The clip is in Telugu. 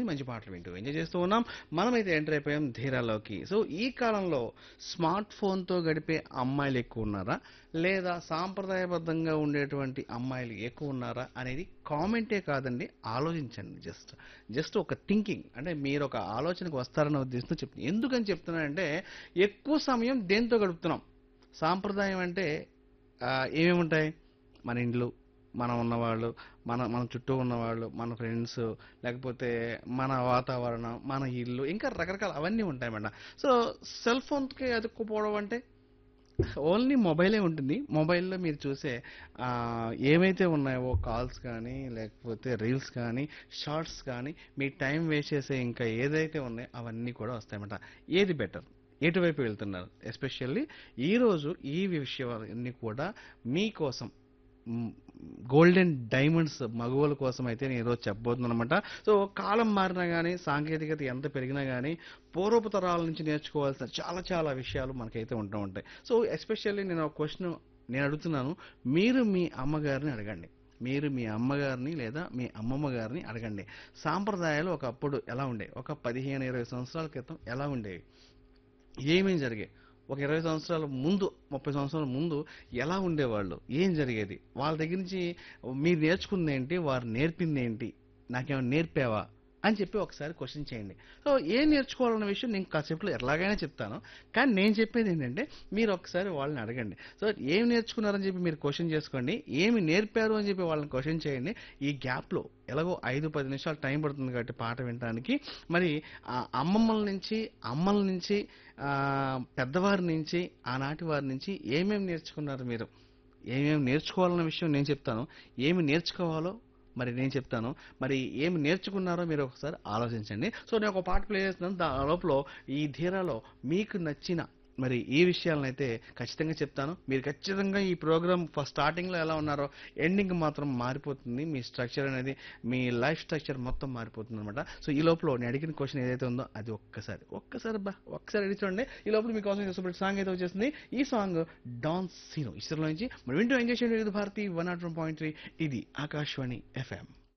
మంచి పాటలు వింటూ ఎంజాయ్ చేస్తూ ఉన్నాం మనమైతే ఎంటర్ అయిపోయాం ధీరాలోకి సో ఈ కాలంలో స్మార్ట్ ఫోన్తో గడిపే అమ్మాయిలు ఎక్కువ ఉన్నారా లేదా సాంప్రదాయబద్ధంగా ఉండేటువంటి అమ్మాయిలు ఎక్కువ ఉన్నారా అనేది కామెంటే కాదండి ఆలోచించండి జస్ట్ జస్ట్ ఒక థింకింగ్ అంటే మీరు ఒక ఆలోచనకు వస్తారన్న ఉద్దేశంతో చెప్తున్నాను ఎందుకని చెప్తున్నానంటే ఎక్కువ సమయం దేంతో గడుపుతున్నాం సాంప్రదాయం అంటే ఆ, ఏమేమి ఉంటాయి మన ఇండ్లు మనం ఉన్నవాళ్ళు మన మన చుట్టూ ఉన్నవాళ్ళు మన ఫ్రెండ్స్ లేకపోతే మన వాతావరణం మన ఇల్లు ఇంకా రకరకాల అవన్నీ ఉంటాయి మేడం సో సెల్ ఫోన్కి అతుక్కుపోవడం అంటే ఓన్లీ మొబైలే ఉంటుంది మొబైల్లో మీరు చూసే ఆ, ఏమైతే ఉన్నాయో కాల్స్ కానీ లేకపోతే రీల్స్ కానీ షార్ట్స్ కానీ మీ టైం వేస్ట్ చేసే ఇంకా ఏదైతే ఉన్నాయో అవన్నీ కూడా వస్తాయన్నమాట ఏది బెటర్ ఎటువైపు వెళ్తున్నారు ఎస్పెషల్లీ ఈరోజు ఈ విషయాలన్నీ కూడా మీకోసం గోల్డెన్ డైమండ్స్ మగువల కోసం అయితే నేను ఈరోజు చెప్పబోతున్నాను అనమాట సో కాలం మారినా కానీ సాంకేతికత ఎంత పెరిగినా కానీ పూర్వపు తరాల నుంచి నేర్చుకోవాల్సిన చాలా చాలా విషయాలు మనకైతే ఉంటూ ఉంటాయి సో ఎస్పెషల్లీ నేను ఒక క్వశ్చన్ నేను అడుగుతున్నాను మీరు మీ అమ్మగారిని అడగండి మీరు మీ అమ్మగారిని లేదా మీ అమ్మమ్మ గారిని అడగండి సాంప్రదాయాలు ఒకప్పుడు ఎలా ఉండేవి ఒక పదిహేను ఇరవై సంవత్సరాల క్రితం ఎలా ఉండేవి ఏమేం జరిగాయి ఒక ఇరవై సంవత్సరాల ముందు ముప్పై సంవత్సరాల ముందు ఎలా ఉండేవాళ్ళు ఏం జరిగేది వాళ్ళ దగ్గర నుంచి మీరు నేర్చుకుంది ఏంటి వారు నేర్పింది ఏంటి నాకేమైనా నేర్పావా అని చెప్పి ఒకసారి క్వశ్చన్ చేయండి సో ఏం నేర్చుకోవాలన్న విషయం నేను కాసేపులో ఎలాగైనా చెప్తాను కానీ నేను చెప్పేది ఏంటంటే మీరు ఒకసారి వాళ్ళని అడగండి సో ఏం నేర్చుకున్నారని చెప్పి మీరు క్వశ్చన్ చేసుకోండి ఏమి నేర్పారు అని చెప్పి వాళ్ళని క్వశ్చన్ చేయండి ఈ గ్యాప్లో ఎలాగో ఐదు పది నిమిషాలు టైం పడుతుంది కాబట్టి పాట వినడానికి మరి ఆ అమ్మమ్మల నుంచి అమ్మల నుంచి ఆ, పెద్దవారి నుంచి ఆనాటి వారి నుంచి ఏమేమి నేర్చుకున్నారు మీరు ఏమేమి నేర్చుకోవాలన్న విషయం నేను చెప్తాను ఏమి నేర్చుకోవాలో మరి నేను చెప్తాను మరి ఏమి నేర్చుకున్నారో మీరు ఒకసారి ఆలోచించండి సో నేను ఒక పాట ప్లే చేస్తున్నాను దా లోపల ఈ ధీరాలో మీకు నచ్చిన మరి ఈ విషయాలను అయితే ఖచ్చితంగా చెప్తాను మీరు ఖచ్చితంగా ఈ ప్రోగ్రామ్ ఫస్ట్ స్టార్టింగ్లో ఎలా ఉన్నారో ఎండింగ్ మాత్రం మారిపోతుంది మీ స్ట్రక్చర్ అనేది మీ లైఫ్ స్ట్రక్చర్ మొత్తం మారిపోతుంది అనమాట సో ఈ లోపల నేను అడిగిన క్వశ్చన్ ఏదైతే ఉందో అది ఒక్కసారి ఒక్కసారి బా ఒక్కసారి అడిగి చూడండి ఈ లోపల మీకోసం చూసిన సాంగ్ అయితే వచ్చేసింది ఈ సాంగ్ డాన్ సీనో ఇస్రోలో నుంచి మరి వింటూ ఎంజాయ్ చేయండి ఇది Bharati one nought one point three ఇది ఆకాశవాణి ఎఫ్ఎం